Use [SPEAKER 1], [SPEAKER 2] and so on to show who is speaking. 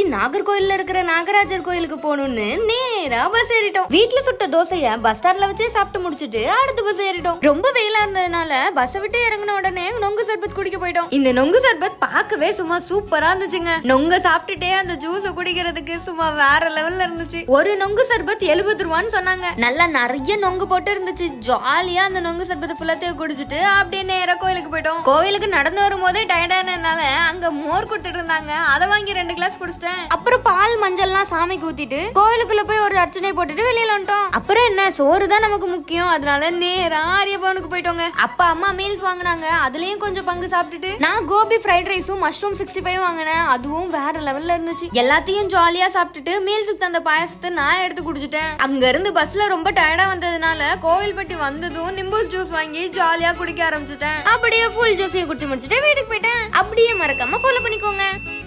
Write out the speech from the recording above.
[SPEAKER 1] நாகர்கோயில்ல இருக்கிற நாகராஜர் கோயிலுக்கு போகணும்னு நேரா பஸ் ஏறிட்டோம் வீட்ல சுட்ட தோசைய பஸ் ஸ்டாண்ட்ல வச்சே சாப்பிட்டு முடிச்சிட்டு அடுத்த பஸ் ஏறிட்டோம் ரொம்ப வெயிலா இருந்ததுனால பஸ் விட்டு இறங்கின உடனே நொங்கு சர்பத் குடிக்க போயிட்டோம் இந்த நொங்கு சர்பத் பார்க்கவே சும்மா சூப்பரா இருந்துச்சுங்க நொங்க சாப்பிட்டுட்டே அந்த ஜூஸ குடிக்கிறதுக்கு சும்மா வேற லெவல்ல இருந்துச்சு ஒரு நொங்கு சர்பத் எழுபது ரூபான்னு சொன்னாங்க நல்லா நிறைய நொங்கு போட்டு இருந்துச்சு ஜாலியா அந்த நொங்கு சர்பத்தை ஃபுல்லாத்தையும் குடிச்சிட்டு அப்படியே நேரா கோயிலுக்கு போயிட்டோம் கோயிலுக்கு நடந்து வரும்போதே டயர்டானதுனால அங்க மோர் கொடுத்துட்டு இருந்தாங்க அதை வாங்கி ரெண்டு கிளாஸ் குடிச்சிட்டேன் அப்புறம் பால் மஞ்சள்லாம் சாமிக்கு ஊத்திட்டு கோயிலுக்குள்ள போய் ஒரு அர்ச்சனை போட்டுட்டு வெளியில வந்துட்டோம் அப்புறம் என்ன சோறு தான் நமக்கு முக்கியம் அதனால நேரா ஆரியபவனுக்கு போயிட்டோங்க அப்பா அம்மா மீல்ஸ் வாங்குனாங்க அதுலயும் கொஞ்சம் பங்கு சாப்பிட்டுட்டு நான் கோபி ஃப்ரைட் ரைஸும் மஷ்ரூம் சிக்ஸ்டி ஃபைவ் வாங்கினேன் அதுவும் வேற லெவல்ல இருந்துச்சு எல்லாத்தையும் ஜாலியா சாப்பிட்டுட்டு மீல்ஸுக்கு தந்த பாயசத்தை நான் எடுத்து குடிச்சிட்டேன் அங்க இருந்து பஸ்ல ரொம்ப டயர்டா வந்ததுனால கோவில்பட்டி வந்ததும் நிம்பூஸ் ஜூஸ் வாங்கி ஜாலியா குடிக்க ஆரம்பிச்சிட்டேன் அப்படியே ஃபுல் ஜூஸையும் குடிச்சு முடிச்சுட்டு வீட்டுக்கு போயிட்டேன் அப்படியே மறக்காம ஃபாலோ பண்ணிக்கோங்க